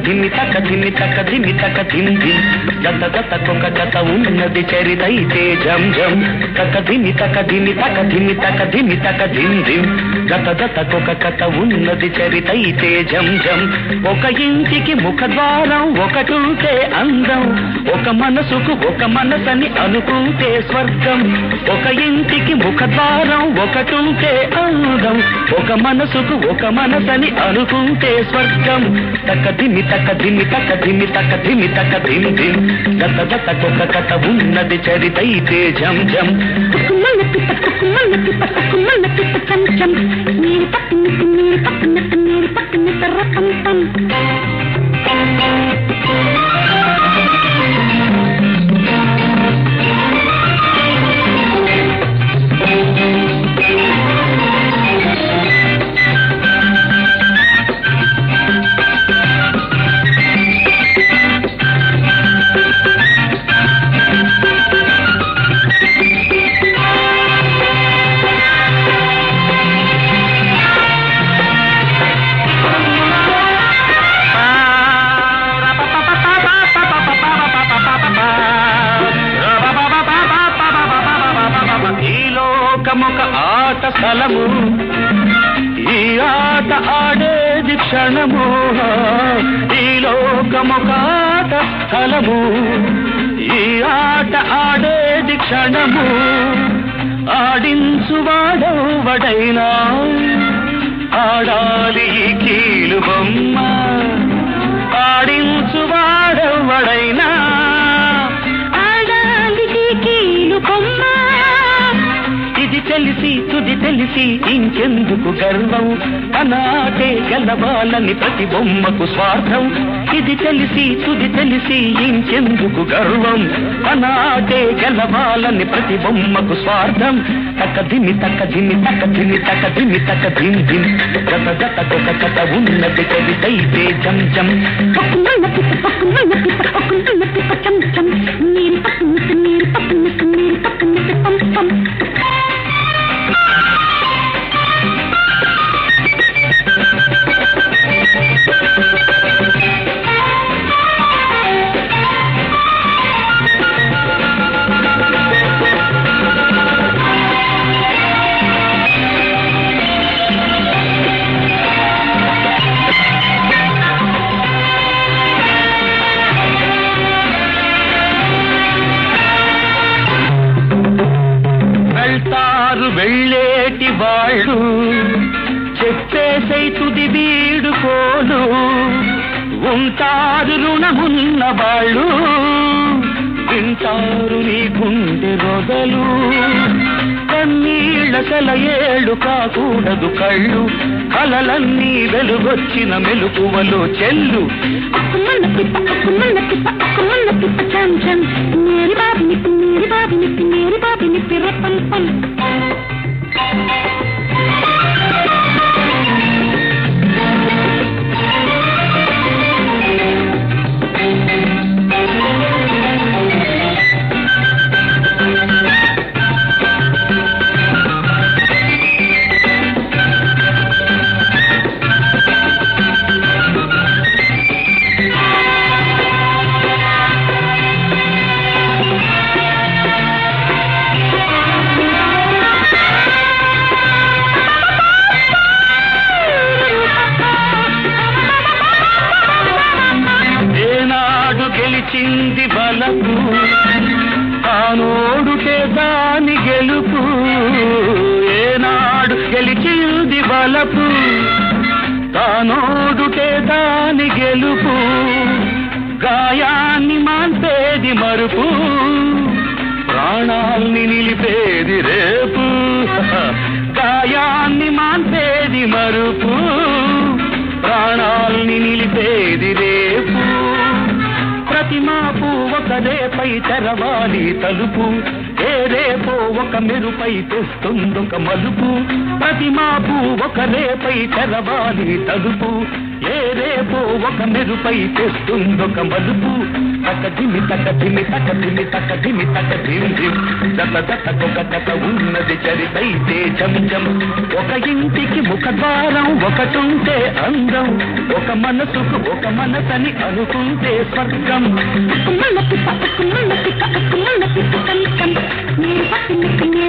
ధిమి తక ధిమి తక ధిమి తక ధిమ్ ధిమ్ జత జత కొక జత ఉన్నది చరితైతే జం జం తక ధిమి తక ధిమి తక ధిమి తక ధిమి తక ధిమ్ ధిమ్ జత జత కొక కథ ఉన్నది చరితైతే జం జం ఒక ఇంటికి ముఖద్వారం ఒకటుంటే అందం ఒక మనసుకు ఒక మనసని అనుకుంటే స్వర్గం ఒక ఇంటికి ముఖద్వారం ఒకటుంటే అందం ఒక మనసుకు ఒక మనసని అనుకుంటే స్వర్గం తక దిమి తక దిమి తక దిమి తక దిమి తక దిమ్ దిమ్ గత గత కొక కథ ఉన్నది చరితైతే జం జం కుక్కుమల్ల పిట్ట కుక్కుమల్ల పిట్ట కుక్కుమల్ల పిట్ట చం చం మీరు పక్కనట్టు మీరు పక్కనట్టు మీరు పక్కనట్టు రపం పం ఈ లోకమొక ఆట స్థలము ఈ ఆట ఆడేది క్షణము ఈ లోకమొక ఆట స్థలము ఈ ఆట ఆడేది క్షణము ఆడించువాడవడైనా ఆడాలి ఈ కీలు బొమ్మ ఆడించువాడవడైనా ఆడాలి కీలు బొమ్మ ఇది తెలిసి తుది తెలిసి ఇంకెందుకు గర్వం అనాటే గెలవాలని ప్రతి బొమ్మకు స్వార్థం ఇది తెలిసి తుది తెలిసి ఇంకెందుకు గర్వం అనాటే గెలవాలని ప్రతి బొమ్మకు స్వార్థం తక దిమి తక దిమి తక దిమి తక దిమి తక దిమ్ దిమ్ గత గత కొక కథ ఉన్నది కవితైతే జం జం కుక్కుమల్ల పిట్ట కుక్కుమల్ల పిట్ట కుక్కుమల్ల పిట్ట చం చం మీరు పక్కనట్టు మీరు పక్కనట్టు మీరు పక్కనట్టు పం పం వెళ్తారు వెళ్ళేటి వాళ్ళు చెప్పేసై తుది వీడుకోలు ఉంటారు రుణమున్న వాళ్ళు వింటారు నీ గుండె రొగలు కన్నీళ్ళ సెలయేళ్ళు కాకూడదు కళ్ళు కలలన్నీ వెలుగొచ్చిన మెలుకువలో చెల్లు కుక్కుమల్ల పిట్ట కుక్కుమల్ల పిట్ట కుక్కుమల్ల పిట్ట చం చం మేరీ బాబు నిప్పి మేరీ బాబు నిప్పి మేరీ బాబు నిప్పి రపం పం ఏనాడు గెలిచింది బలపు తానోడుటే దాని గెలుపు ఏనాడు గెలిచింది బలపు తానోడుటే దాని గెలుపు గాయాన్ని మాన్పేది మరుపు ప్రాణాల్ని నిలిపేది రేపు గాయాన్ని మాన్పేది మరుపు ప్రాణాల్ని నిలిపేది రేపు ప్రతి మాపు ఒక రేపై తెరవాలి తలుపు ఏ రేపో ఒక మెరుపై తెస్తుందొక మలుపు ప్రతి మాపు ఒక రేపై తెరవాలి తలుపు ఏ రేపో ఒక మెరుపై తెస్తుందొక మలుపు తక ధిమి తక ధిమి తక ధిమి తక ధిమి తక ధిమ్ ధిమ్ జత జతకొక కథ ఉన్నది చరితైతే జం జం ఒక ఇంటికి ముఖద్వారం ఒకటుంటే అందం ఒక మనసుకు ఒక మనసని అనుకుంటే స్వర్గం అక్కుమల్ల పిప్ప అక్కుమల్ల పిప్ప అక్కుమల్ల పిప్ప కం కం మేరీ పాపి నిప్పి మేరీ